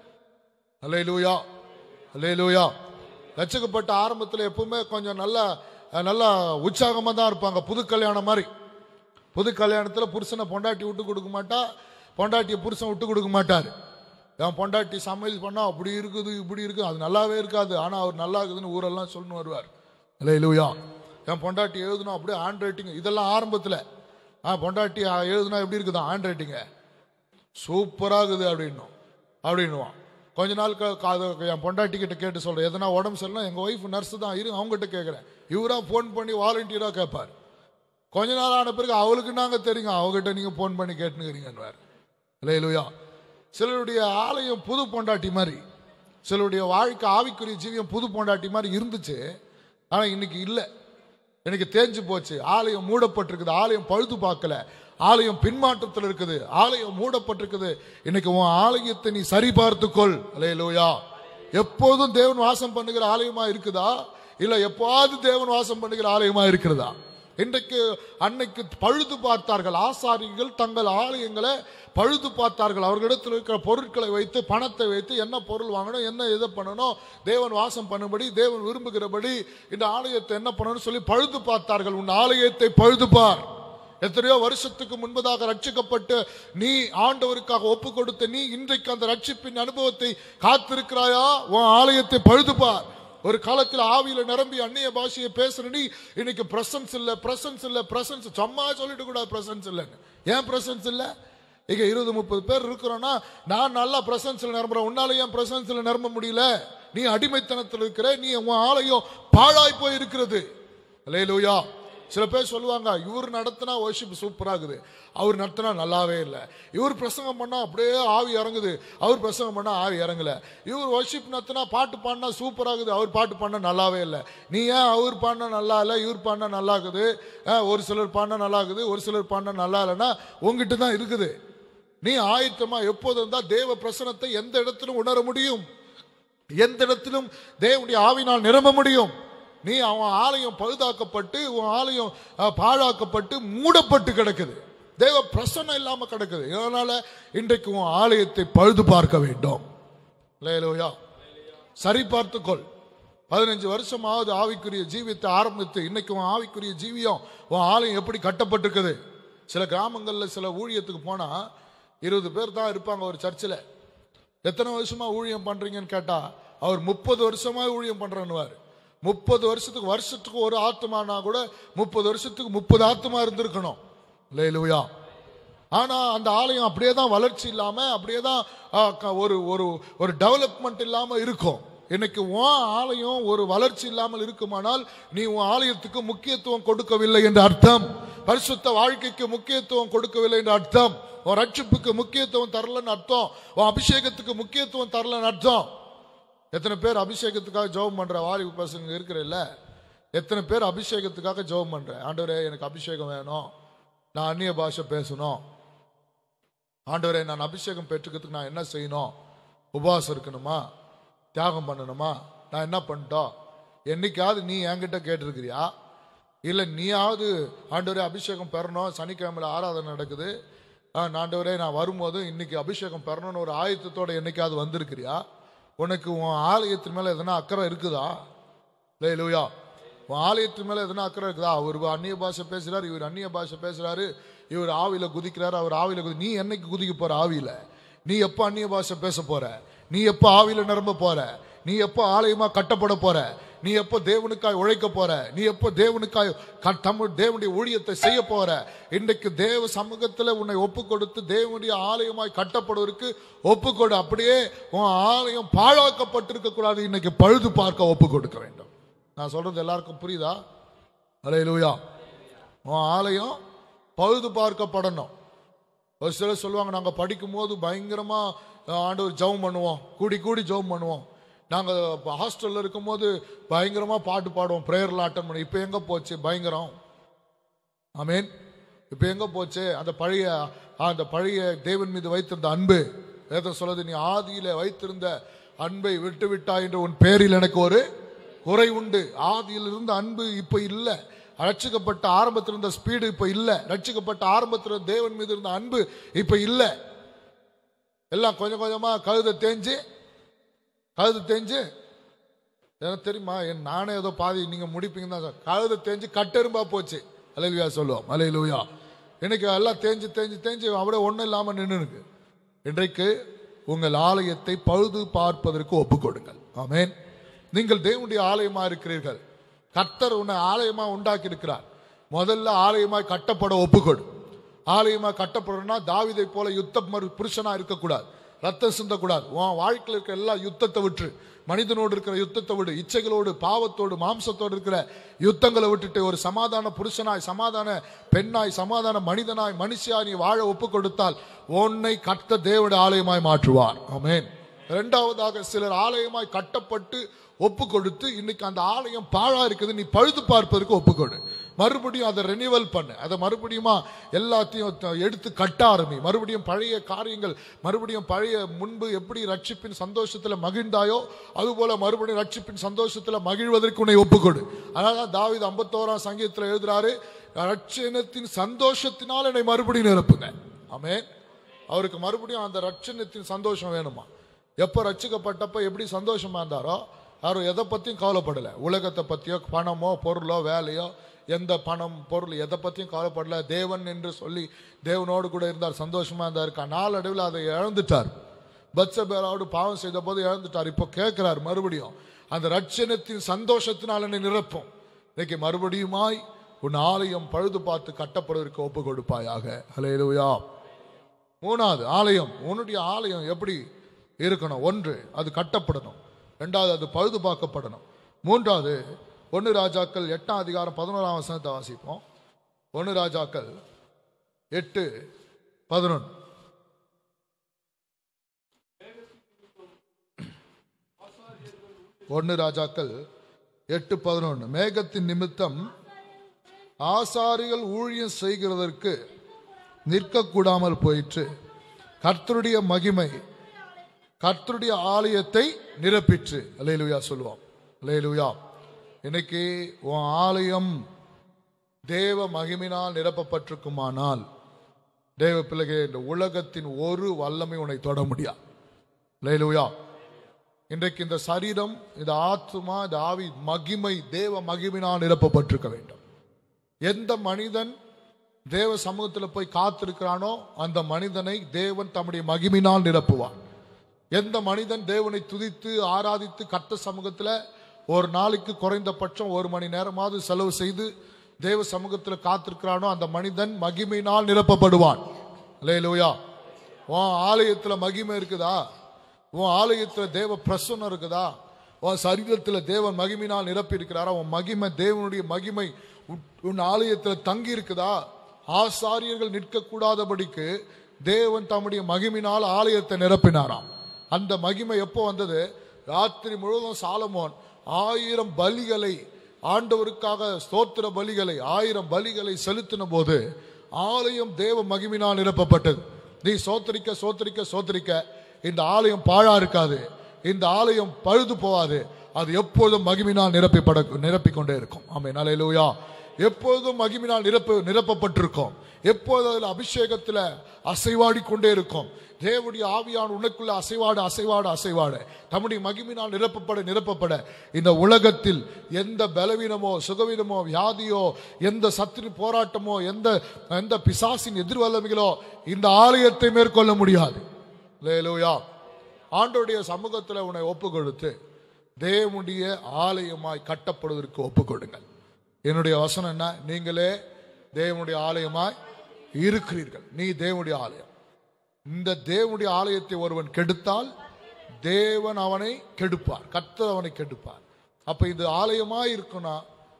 அல்லே லூயா அல்லே லூயா ரட்சிக்கப்பட்ட ஆரம்பத்தில் எப்பவுமே கொஞ்சம் நல்லா நல்லா உற்சாகமாக தான் இருப்பாங்க புது கல்யாணம் மாதிரி புது கல்யாணத்தில் புருஷனை பொண்டாட்டி விட்டு கொடுக்க மாட்டா பொண்டாட்டியை புருஷன் விட்டு கொடுக்க மாட்டார் என் பொண்டாட்டி சமையல் பண்ணா அப்படி இருக்குது இப்படி இருக்குது அது நல்லாவே இருக்காது ஆனால் அவர் நல்லா இருக்குதுன்னு ஊரெல்லாம் சொல்லணும் வருவார் இல்லை இல்லையா என் பொண்டாட்டி எழுதணும் அப்படியே ஹேண்ட் ரைட்டிங் இதெல்லாம் ஆரம்பத்தில் ஆ பொண்டாட்டி எழுதுனா எப்படி இருக்குதா ஹேண்ட் ரைட்டிங்க சூப்பராக இருக்குது அப்படின்னும் அப்படின்னுவான் கொஞ்ச நாள் க- கா- அது என் பொண்டாட்டி கிட்ட கேட்டு சொல்கிறேன் எதனா உடம்பு சரியில்லை எங்கள் ஒய்ஃப் நர்ஸு தான் இரு அவங்ககிட்ட கேட்குறேன் இவரா ஃபோன் பண்ணி வாலண்டியராக கேட்பார் கொஞ்ச நாள் ஆன பிறகு அவளுக்கு நாங்கள் தெரியுங்க அவகிட்ட நீங்கள் ஃபோன் பண்ணி கேட்டுனுக்கிறீங்கன்னு இல்லை இல்லையா சிலருடைய ஆலயம் புது பொண்டாட்டி மாதிரி சிலருடைய வாழ்க்கை ஆவிக்குரிய ஜீவியம் புது பொண்டாட்டி மாதிரி இருந்துச்சு ஆனால் இன்னைக்கு இல்லை எனக்கு தேஞ்சு போச்சு ஆலயம் மூடப்பட்டிருக்குது ஆலயம் பழுது பார்க்கல ஆலயம் பின்மாற்றத்தில் இருக்குது ஆலயம் மூடப்பட்டிருக்குது இன்னைக்கு உன் ஆலயத்தை நீ சரி பார்த்துக்கொள் அல்லேலூயா எப்போதும் தேவன் வாசம் பண்ணுகிற ஆலயமா இருக்குதா இல்ல எப்போது தேவன் வாசம் பண்ணுகிற ஆலயமா இருக்கிறதா இன்றைக்கு அன்னைக்கு பழுது பார்த்தார்கள் ஆசாரிகள் தங்கள் ஆலயங்களை பழுது பார்த்தார்கள் அவர்களிடத்தில் இருக்கிற பொருட்களை வைத்து பணத்தை வைத்து என்ன பொருள் வாங்கணும் என்ன இதை பண்ணணும் தேவன் வாசம் பண்ணும்படி தேவன் விரும்புகிறபடி இந்த ஆலயத்தை என்ன பண்ணணும்னு சொல்லி பழுது பார்த்தார்கள் உன் ஆலயத்தை பழுது பார் எத்தனையோ வருஷத்துக்கு முன்பதாக ரட்சிக்கப்பட்டு நீ ஆண்டவருக்காக ஒப்பு கொடுத்த நீ இன்றைக்கு அந்த ரட்சிப்பின் அனுபவத்தை காத்திருக்கிறாயா உன் ஆலயத்தை பழுது பார் ஒரு காலத்தில் ஆவியில நிரம்பி அந்நிய பாஷையை பேசுற நீ இன்னைக்கு பிரசன்ஸ் இல்ல பிரசன்ஸ் இல்ல பிரசன்ஸ் சும்மா சொல்லிட்டு கூடாது பிரசன்ஸ் இல்லைன்னு ஏன் பிரசன்ஸ் இல்ல இங்க இருபது முப்பது பேர் இருக்கிறோம்னா நான் நல்லா பிரசன்ஸ்ல நிரம்புறேன் உன்னால ஏன் பிரசன்ஸ்ல நிரம்ப முடியல நீ அடிமைத்தனத்தில் இருக்கிற நீ உன் ஆலயம் பாழாய் போய் இருக்கிறது அல்லேலூயா சில பேர் சொல்லுவாங்க இவர் நடத்தினா worship சூப்பரா இருக்குது அவர் நடத்தினா நல்லாவே இல்லை இவர் பிரசங்கம் பண்ணா அப்படியே ஆவி இறங்குது அவர் பிரசங்கம் பண்ணா ஆவி இறங்கல இவர் worship நடத்தினா பாட்டு பாடினா சூப்பரா இருக்குது அவர் பாட்டு பாடினா நல்லாவே இல்லை நீ ஏன் அவர் பாடினா நல்லா இல்லை இவர் பாடினா நல்லா இருக்குது அஹ், ஒரு சிலர் பாடினா நல்லா இருக்குது ஒரு சிலர் பாடினா நல்லா இல்லைன்னா உங்ககிட்ட தான் இருக்குது நீ ஆயத்தமா எப்போது இருந்தா தேவ பிரசனத்தை எந்த இடத்திலும் உணர முடியும் எந்த இடத்திலும் தேவனுடைய ஆவினால் நிரம்ப முடியும் நீ அவன் ஆலயம் பழுதாக்கப்பட்டு உன் ஆலயம் அஹ், பாழாக்கப்பட்டு மூடப்பட்டு கிடக்குது தேவ பிரசன்னம் இல்லாம கிடக்குது இதனால இன்றைக்கு உன் ஆலயத்தை பழுது பார்க்க வேண்டும் லேலோயா சரி பார்த்துக்கொள் பதினஞ்சு வருஷமாவது ஆவிக்குரிய ஜீவியத்தை ஆரம்பித்து இன்னைக்கு உன் ஆவிக்குரிய ஜீவியம் உன் ஆலயம் எப்படி கட்டப்பட்டிருக்குது சில கிராமங்களில் சில ஊழியத்துக்கு போனா இருபது பேர் தான் இருப்பாங்க ஒரு சர்ச்சில் எத்தனை வருஷமா ஊழியம் பண்றீங்கன்னு கேட்டா அவர் முப்பது வருஷமா ஊழியம் பண்றேன்னுவார் முப்பது வருஷத்துக்கு வருஷத்துக்கு ஒரு ஆத்மானா கூட முப்பது வருஷத்துக்கு முப்பது ஆத்மா இருந்திருக்கணும் லேலுயா ஆனா அந்த ஆலயம் அப்படியே தான் வளர்ச்சி இல்லாம அப்படியே தான் ஆ, க- ஒரு ஒரு ஒரு டெவலப்மெண்ட் இல்லாம இருக்கும் இன்னைக்கு உன் ஆலயம் ஒரு வளர்ச்சி இல்லாமல் இருக்குமானால் நீ உன் ஆலயத்துக்கு முக்கியத்துவம் கொடுக்கவில்லை என்ற அர்த்தம் பரிசுத்த வாழ்க்கைக்கு முக்கியத்துவம் கொடுக்கவில்லை என்ற அர்த்தம் உன் ரட்சிப்புக்கு முக்கியத்துவம் தரலன்னு அர்த்தம் உன் அபிஷேகத்துக்கு முக்கியத்துவம் தரலன்னு அர்த்தம் எத்தனை பேர் அபிஷேகத்துக்காக ஜெபம் பண்ற வாலிப பசங்க இருக்கிறல்ல எத்தனை பேர் அபிஷேகத்துக்காக ஜெபம் பண்ற ஆண்டவரே எனக்கு அபிஷேகம் வேணும் நான் அந்நிய பாஷை பேசணும் ஆண்டவரே நான் அபிஷேகம் பெற்றுக்கிறதுக்கு நான் என்ன செய்யணும் உபவாசம் இருக்கணுமா தியாகம் பண்ணணுமா நான் என்ன பண்ணிட்டோம் என்னைக்காவது நீ என்கிட்ட கேட்டிருக்கிறியா இல்லை நீயாவது ஆண்டவரே அபிஷேகம் பெறணும் சனிக்கிழமையில ஆராதனை நடக்குது ஆ, ஆண்டவரே நான் வரும்போது இன்னைக்கு அபிஷேகம் பெறணும்னு ஒரு ஆயத்தத்தோட என்னைக்காவது வந்திருக்கிறியா உனக்கு உன் ஆலயத்தின் மேல எதனா அக்கறை இருக்குதா லே லூயா உன் ஆலயத்தின் மேல எதனா அக்கறை இருக்குதா அவர் அந்நிய பாஷை பேசுறாரு இவர் அந்நிய பாஷை பேசுறாரு இவர் ஆவியில குதிக்கிறாரு அவர் ஆவியில குதி நீ என்னைக்கு குதிக்க போற ஆவியில நீ எப்போ அந்நிய பாஷை பேச போற நீ எப்போ ஆவியில நிரம்ப போற நீ எப்போ ஆலயமா கட்டப்பட போற நீ எப்போ தேவனுக்காய் உழைக்க போற நீ எப்போ தேவனுக்காய் க- தமிழ் தேவனுடைய ஊழியத்தை செய்ய போற இன்றைக்கு தேவ சமூகத்துல உன்னை ஒப்பு கொடுத்து தேவனுடைய ஆலயமாய் கட்டப்படுவதற்கு ஒப்பு கொடு அப்படியே உன் ஆலயம் பாழாக்கப்பட்டிருக்க கூடாது இன்னைக்கு பழுது பார்க்க ஒப்பு கொடுக்க வேண்டும் நான் சொல்றது எல்லாருக்கும் புரியுதா அலையிலூயா உன் ஆலயம் பழுது பார்க்கப்படணும் ஒரு சிலர் சொல்லுவாங்க நாங்கள் படிக்கும்போது பயங்கரமாக ஆண்டவர் ஜெபம் பண்ணுவோம் கூடி கூடி ஜெபம் பண்ணுவோம் நாங்கள் ஹாஸ்டலில் இருக்கும்போது பயங்கரமாக பாட்டு பாடுவோம் ப்ரேயர்லாம் அட்டன் பண்ணி இப்போ எங்கே போச்சு பயங்கரம் ஆமீன் இப்போ எங்கே போச்சு அந்த பழைய அந்த பழைய தேவன் மீது வைத்திருந்த அன்பு வேதம் சொல்லுது நீ ஆதியில வைத்திருந்த அன்பை விட்டு விட்டாய் என்று உன் பேரில் எனக்கு ஒரு குறை உண்டு ஆதியில் இருந்த அன்பு இப்போ இல்லை ரட்சிக்கப்பட்ட ஆரம்பத்தில் இருந்த ஸ்பீடு இப்போ இல்லை ரட்சிக்கப்பட்ட ஆரம்பத்தில் இருந்த தேவன் மீது இருந்த அன்பு இப்போ இல்லை எல்லாம் கொஞ்சம் கொஞ்சமா கழுதை தேஞ்சு கழுதை தேஞ்சு எனக்கு தெரியுமா என் நானே ஏதோ பாதி நீங்க முடிப்பீங்க தான் சார் கழுதை தேஞ்சு கட்டெரும்பா போச்சு அலையிலுயா சொல்லுவோம் அலையிலுயா இன்னைக்கு எல்லாம் தேஞ்சு தேஞ்சு தேஞ்சு அப்படியே ஒன்றும் இல்லாமல் நின்று இன்றைக்கு உங்கள் ஆலயத்தை பழுது பார்ப்பதற்கு ஒப்புக் கொடுங்கள் ஆமென் நீங்கள் தேவனுடைய ஆலயமா இருக்கிறீர்கள் கர்த்தர் உன்னை ஆலயமா உண்டாக்கி இருக்கிறார் முதல்ல ஆலயமாய் கட்டப்பட ஒப்புக்கொடு ஆலயமா கட்டப்படணும்னா தாவீதை போல யுத்த மறு- புருஷனா இருக்கக்கூடாது ரத்தம் சிந்தக்கூடாது உன் வாழ்க்கையில் இருக்கிற எல்லா யுத்தத்தை விட்டு மனிதனோடு இருக்கிற யுத்தத்தை விடு இச்சைகளோடு பாவத்தோடு மாம்சத்தோடு இருக்கிற யுத்தங்களை விட்டுட்டு ஒரு சமாதான புருஷனாய் சமாதான பெண்ணாய் சமாதான மனிதனாய் மனுஷியாய் நீ வாழ ஒப்பு கொடுத்தால் உன்னை கட்ட தேவனுடைய ஆலயமாய் மாற்றுவார் ஆமென் இரண்டாவதாக சிலர் ஆலயமாய் கட்டப்பட்டு ஒப்பு கொடுத்து இன்னைக்கு அந்த ஆலயம் பாழா இருக்குது நீ பழுது பார்ப்பதற்கு ஒப்பு கொடு மறுபடியும் அதை ரெனிவல் பண்ணு அதை மறுபடியுமா எல்லாத்தையும் த- எடுத்து கட்ட ஆரம்பி மறுபடியும் பழைய காரியங்கள் மறுபடியும் பழைய முன்பு எப்படி ரட்சிப்பின் சந்தோஷத்துல மகிழ்ந்தாயோ அதுபோல மறுபடியும் ரட்சிப்பின் சந்தோஷத்துல மகிழ்வதற்கு உன்னை ஒப்புக்கொடு அதனால தான் தாவீது ஐம்பத்தோராம் சங்கீதத்தில் எழுதுறாரு ரட்சணத்தின் சந்தோஷத்தினால் என்னை மறுபடியும் நிரப்புங்க ஆமென் அவருக்கு மறுபடியும் அந்த ரட்சணத்தின் சந்தோஷம் வேணுமா எப்போ ரட்சிக்கப்பட்டப்ப எப்படி சந்தோஷமா இருந்தாரோ யாரும் எதை பற்றியும் கவலைப்படலை உலகத்தை பற்றியோ பணமோ பொருளோ வேலையோ எந்த பணம் பொருள் எதை பற்றியும் கவலைப்படல தேவன் என்று சொல்லி தேவனோடு கூட இருந்தார் சந்தோஷமா இருந்தார் நாளடைவில் அதை இழந்துட்டார் பத்சபேராவோடு பாவம் செய்த போது இழந்துட்டார் இப்போ கேட்கிறார் மறுபடியும் அந்த ரட்சணத்தின் சந்தோஷத்தினால் என்னை நிரப்பும் இன்னைக்கு மறுபடியுமாய் உன் ஆலயம் பழுது பார்த்து கட்டப்படுவதற்கு ஒப்பு கொடுப்பாயாக ஹலேலுயா மூணாவது ஆலயம் உன்னுடைய ஆலயம் எப்படி இருக்கணும் ஒன்று அது கட்டப்படணும் ரெண்டாவது அது பழுது பார்க்கப்படணும் மூன்றாவது ஒன்று ராஜாக்கள் எட்டாம் அதிகாரம் பதினோராம் வசனத்தை வாசிப்போம் ஒன்று ராஜாக்கள் எட்டு பதினொன்று ஒன்று ராஜாக்கள் எட்டு பதினொன்று மேகத்தின் நிமித்தம் ஆசாரிகள் ஊழியம் செய்கிறதற்கு நிற்கக்கூடாமல் போயிற்று கர்த்தருடைய மகிமை கர்த்தருடைய ஆலயத்தை நிரப்பிற்று அலையலுயா சொல்லுவோம் அலையலுயா இன்னைக்கு உன் ஆலயம் தேவ மகிமினால் நிரப்பப்பட்டிருக்குமானால் தேவ பிள்ளைகே இந்த உலகத்தின் ஒரு வல்லமை உன்னை தொட முடியாது லேலுயா இன்றைக்கு இந்த சரீரம் இந்த ஆத்மா இந்த ஆவி மகிமை தேவ மகிமினால் நிரப்பப்பட்டிருக்க வேண்டும் எந்த மனிதன் தேவ சமூகத்தில் போய் காத்திருக்கிறானோ அந்த மனிதனை தேவன் தம்முடைய மகிமினால் நிரப்புவார் எந்த மனிதன் தேவனை துதித்து ஆராதித்து கர்த்த சமூகத்தில் ஒரு நாளைக்கு குறைந்தபட்சம் ஒரு மணி நேரமாவது செலவு செய்து தேவ சமூகத்தில் காத்திருக்கிறானோ அந்த மனிதன் மகிமையினால் நிரப்பப்படுவான் லேலூயா உன் ஆலயத்தில் மகிமை இருக்குதா உன் ஆலயத்தில் தேவ பிரசன்னம் இருக்குதா உன் சரீரத்தில் தேவன் மகிமையினால் நிரப்பி இருக்கிறாரா உன் மகிமை தேவனுடைய மகிமை உன்- உன் ஆலயத்தில் தங்கி இருக்குதா ஆசாரியர்கள் நிற்கக்கூடாதபடிக்கு தேவன் தம்முடைய மகிமினால் ஆலயத்தை நிரப்பினாராம் அந்த மகிமை எப்போ வந்தது ராத்திரி முழுவதும் சாலமோன் ஆயிரம் பலிகளை ஆண்டவருக்காக ஸ்தோத்திர பலிகளை ஆயிரம் பலிகளை செலுத்தின போது ஆலயம் தேவ மகிமினால் நிரப்பப்பட்டது நீ சோத்தரிக்க சோத்தரிக்க சோத்தரிக்க இந்த ஆலயம் பாழா இருக்காது இந்த ஆலயம் பழுது போகாது அது எப்பொழுதும் மகிமினால் நிரப்பிப்பட நிரப்பிக் கொண்டே இருக்கும் ஆமே நாளையிலூயா எப்பொழுதும் மகிமினால் நிரப்ப நிரப்பப்பட்டிருக்கும் எப்போது அதில் அபிஷேகத்தில் அசைவாடி கொண்டே இருக்கும் தேவனுடைய ஆவியான உனக்குள்ள அசைவாடு அசைவாடு அசைவாடு தம்முடைய மகிமினால் நிரப்பப்பட நிரப்பப்பட இந்த உலகத்தில் எந்த பலவீனமோ சுகவீனமோ வியாதியோ எந்த சத்துரு போராட்டமோ எந்த எந்த பிசாசின் எதிர்வல்லமைகளோ இந்த ஆலயத்தை மேற்கொள்ள முடியாது லேலூயா ஆண்டோடைய சமூகத்தில் உன்னை ஒப்பு கொடுத்து தேவனுடைய ஆலயமாய் கட்டப்படுவதற்கு ஒப்பு கொடுங்கள் என்னுடைய வசனம் என்ன நீங்களே தேவனுடைய ஆலயமாய் இருக்கிறீர்கள் நீ தேவனுடைய ஆலயம் இந்த தேவனுடைய ஆலயத்தை ஒருவன் கெடுத்தால் தேவன் அவனை கெடுப்பார் கர்த்தர் அவனை கெடுப்பார் அப்ப இந்த ஆலயமாய் இருக்குன்னா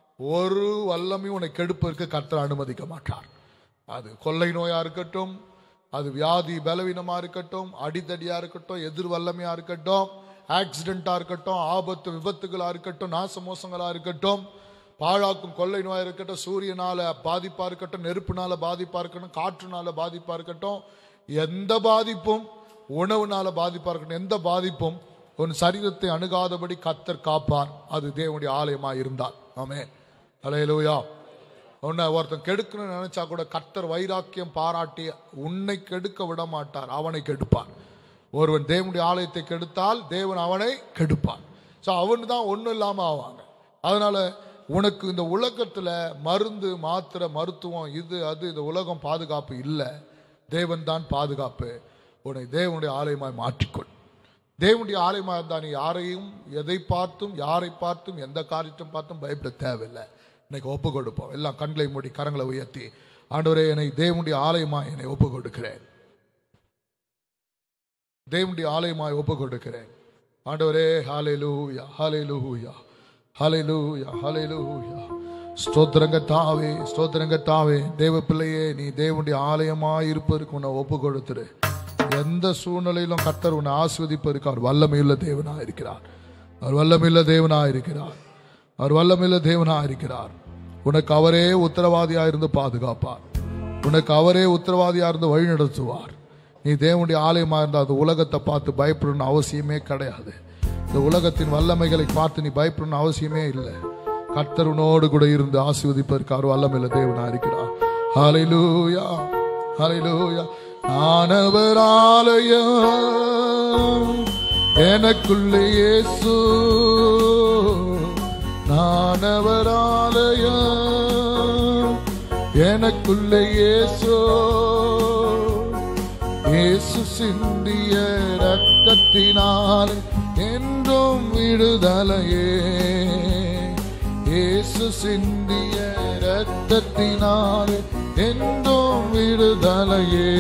ஒரு வல்லமையும் உன்னை கெடுப்பதற்கு கர்த்தர் அனுமதிக்க மாட்டார் அது கொள்ளை நோயா இருக்கட்டும் அது வியாதி பலவீனமா இருக்கட்டும் அடித்தடியா இருக்கட்டும் எதிர் வல்லமையா இருக்கட்டும் ஆக்சிடென்ட்டா இருக்கட்டும் ஆபத்து விபத்துகளா இருக்கட்டும் நாச மோசங்களா இருக்கட்டும் பாழாக்கும் கொள்ளை நோயா இருக்கட்டும் சூரியனால பாதிப்பா இருக்கட்டும் நெருப்புனால பாதிப்பா இருக்கட்டும் காற்றுனால பாதிப்பா இருக்கட்டும் எந்த பாதிப்பும் உணவுனால பாதிப்பா இருக்கட்டும் எந்த பாதிப்பும் உன் சரீரத்தை அணுகாதபடி கத்தர் காப்பார் அது தேவனுடைய ஆலயமா இருந்தார் ஆமே அலையலூயா உன்னை ஒருத்தன் கெடுக்கணும்னு நினைச்சா கூட கர்த்தர் வைராக்கியம் பாராட்டி உன்னை கெடுக்க விட மாட்டார் அவனை கெடுப்பார் ஒருவன் தேவனுடைய ஆலயத்தை கெடுத்தால் தேவன் அவனை கெடுப்பான் ஸோ அவனு தான் ஒன்றும் இல்லாமல் ஆவாங்க அதனால உனக்கு இந்த உலகத்தில் மருந்து மாத்திரை மருத்துவம் இது அது இந்த உலகம் பாதுகாப்பு இல்லை தேவன் தான் பாதுகாப்பு உன்னை தேவனுடைய ஆலயமாய் மாற்றிக்கொள் தேவனுடைய ஆலயமாக இருந்தால் நீ யாரையும் எதை பார்த்தும் யாரை பார்த்தும் எந்த காரியத்தையும் பார்த்தும் பயப்பட தேவையில்லை இன்னைக்கு ஒப்பு கொடுப்போம் எல்லாம் கண்களை மூடி கரங்களை உயர்த்தி ஆண்டவரே என்னை தேவனுடைய ஆலயமா என்னை ஒப்பு கொடுக்கிறேன் தேவனுடைய ஆலயமாய் ஒப்பு கொடுக்கிறேன் ஆண்டவரே ஹாலே லூயா ஹாலே லூயா ஹாலே லூயா ஹாலே லூயா ஸ்தோத்திரங்க தாவே ஸ்தோத்திரங்க தாவே தேவ பிள்ளையே நீ தேவனுடைய ஆலயமாய் இருப்பதற்கு உன்னை ஒப்பு கொடுத்துரு எந்த சூழ்நிலையிலும் கர்த்தர் உன்னை ஆஸ்வதிப்பதற்கு அவர் வல்லமையுள்ள தேவனா இருக்கிறார் அவர் வல்லமையுள்ள தேவனா இருக்கிறார் அவர் வல்லமையுள்ள தேவனா இருக்கிறார் உனக்கு அவரே உத்தரவாதியா இருந்து பாதுகாப்பார் உனக்கு அவரே உத்தரவாதியா இருந்து வழி நடத்துவார் நீ தேவனுடைய ஆலயமா இருந்தால் அந்த உலகத்தை பார்த்து பயப்படணும்னு அவசியமே கிடையாது இந்த உலகத்தின் வல்லமைகளை பார்த்து நீ பயப்படணும்னு அவசியமே இல்லை கர்த்தர் உன்னோடு கூட இருந்து ஆசீர்வதிப்பதற்கு அவர் வல்லமையில தேவனா இருக்கிறார் ஹalleluya ஹalleluya ஆனவர் ஆலயம் எனக்குள்ளே இயேசு நானவர் ஆலயம் எனக்குள்ளே இயேசு இயேசு சிந்திய ரத்தத்தினால் என்றும் விடுதலையே இயேசு சிந்திய ரத்தத்தினால் என்றும் விடுதலையே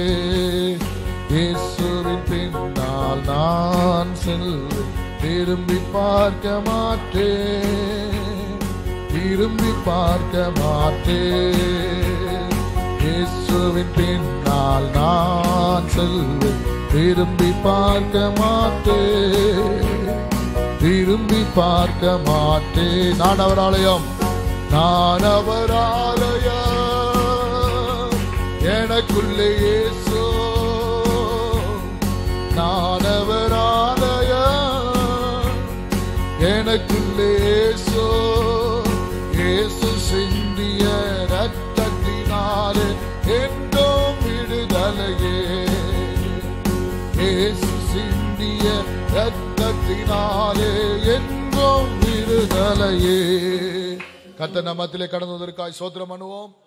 இயேசுவின் பின்னால் நான் செல்வேன் திரும்பி பார்க்க மாட்டேன் திரும்பி பார்க்க மாட்டேன் இயேசுவின் பின்னால் நான் செல்வேன் திரும்பி பார்க்க மாட்டேன் திரும்பி பார்க்க மாட்டேன் நான் அவர் ஆலயம் நான் அவர் ஆலயம் எனக்குள்ளே இயேசு நான் அவர் ஆலயம் எனக்குள்ளே இயேசு இயேசு சிந்திய ரத்தத்தினாலே என்றும் விடுதலையே இயேசு சிந்திய ரத்தத்தினாலே என்றும் விடுதலையே கத்த நம்மத்திலே கடந்ததற்காய் சோத்திரம் பண்ணுவோம்